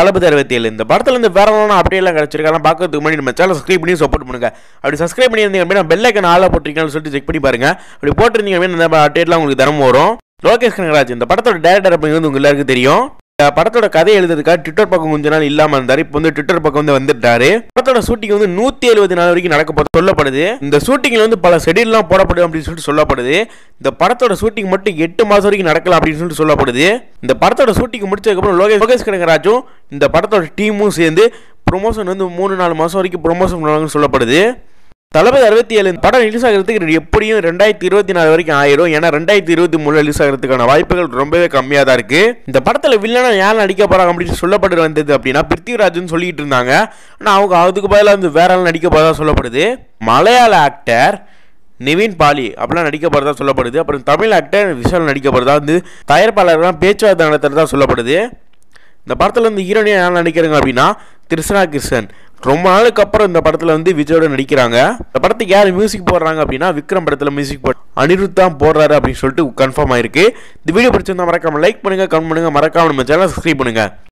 தளபதி அறுபத்தி ஏழு இந்த படத்துல இருந்து வேற ஒன்றும் அப்படியே எல்லாம் கிடைச்சிருக்காங்க பார்க்கறதுக்கு முன்னாடி நம்ம சேனல் சப்ஸ்கிரைப் பண்ணி சப்போர்ட் பண்ணுங்க அப்படி சப்ஸ்கிரைப் பண்ணியிருந்தீங்க அப்படின்னா பெல் ஐக்கன் ஆளா போட்டிருக்கீங்கன்னு சொல்லிட்டு செக் பண்ணி பாருங்க அப்படி போட்டிருந்தீங்க அப்படின்னா இந்த அப்டேட்லாம் உங்களுக்கு தினமும் வரும் லோகேஷ் கனகராஜ் இந்த படத்தோட டேரக்டர் அப்படிங்கிறது உங்க எல்லாருக்கும் தெரியும் இந்த படத்தோட கதை எழுதுறதுக்காக ட்விட்டர் பக்கம் கொஞ்ச நாள் இல்லாம இருந்தாரு இப்போ வந்து ட்விட்டர் பக்கம் வந்து வந்துட்டாரு படத்தோட ஷூட்டிங் வந்து நூத்தி எழுபது நாள் வரைக்கும் நடக்க போது சொல்லப்படுது இந்த ஷூட்டிங்ல வந்து பல ஷெடியூல்லாம் போடப்படும் அப்படின்னு சொல்லிட்டு சொல்லப்படுது இந்த படத்தோட ஷூட்டிங் மட்டும் எட்டு மாசம் வரைக்கும் நடக்கலாம் அப்படின்னு சொல்லிட்டு சொல்லப்படுது இந்த படத்தோட ஷூட்டிங் முடிச்சதுக்கப்புறம் லோகேஷ் லோகேஷ் கனகராஜும் இந்த படத்தோட டீமும் சேர்ந்து ப்ரொமோஷன் வந்து மூணு நாலு மாசம் வரைக்கும் ப்ரொமோஷன் பண்ணுவாங்கன்னு சொல்லப்படுது தளபதி அறுபத்தி ஏழு படம் ரிலீஸ் ஆகிறதுக்கு எப்படியும் ரெண்டாயிரத்தி இருபத்தி நாலு வரைக்கும் ஆயிரும் ஏன்னா ரெண்டாயிரத்தி இருபத்தி மூணு ரிலீஸ் ஆகிறதுக்கான வாய்ப்புகள் ரொம்பவே கம்மியாக தான் இருக்கு இந்த படத்தில் வில்லனா யார் நடிக்க போறாங்க அப்படின்னு சொல்லப்பட்டு வந்தது அப்படின்னா பிருத்திவிராஜ்னு சொல்லிட்டு இருந்தாங்க ஆனால் அவங்க அதுக்கு பதிலாக வந்து வேற ஆள் நடிக்க போறதா சொல்லப்படுது மலையாள ஆக்டர் நிவின் பாலி அப்படிலாம் நடிக்க போகிறதா சொல்லப்படுது அப்புறம் தமிழ் ஆக்டர் விஷால் நடிக்க போகிறதா வந்து தயாரிப்பாளர்லாம் பேச்சுவார்த்தை நடத்துறதா சொல்லப்படுது இந்த படத்தில் வந்து ஹீரோனியா யார் நடிக்கிறாங்க அப்படின்னா கிருஷ்ணா கிருஷ்ணன் ரொம்ப நாளுக்கு அப்புறம் இந்த படத்தில் வந்து விஜயோட நடிக்கிறாங்க இந்த படத்துக்கு யார் மியூசிக் போடுறாங்க அப்படின்னா விக்ரம் படத்தில் மியூசிக் போட் அனிருத் தான் போடுறாரு அப்படின்னு சொல்லிட்டு கன்ஃபார்ம் ஆயிருக்கு இந்த வீடியோ பிடிச்சிருந்தா மறக்காம லைக் பண்ணுங்க கமெண்ட் பண்ணுங்க மறக்காம நம்ம சேனல் சப்ஸ்கிரைப் பண்ணுங்க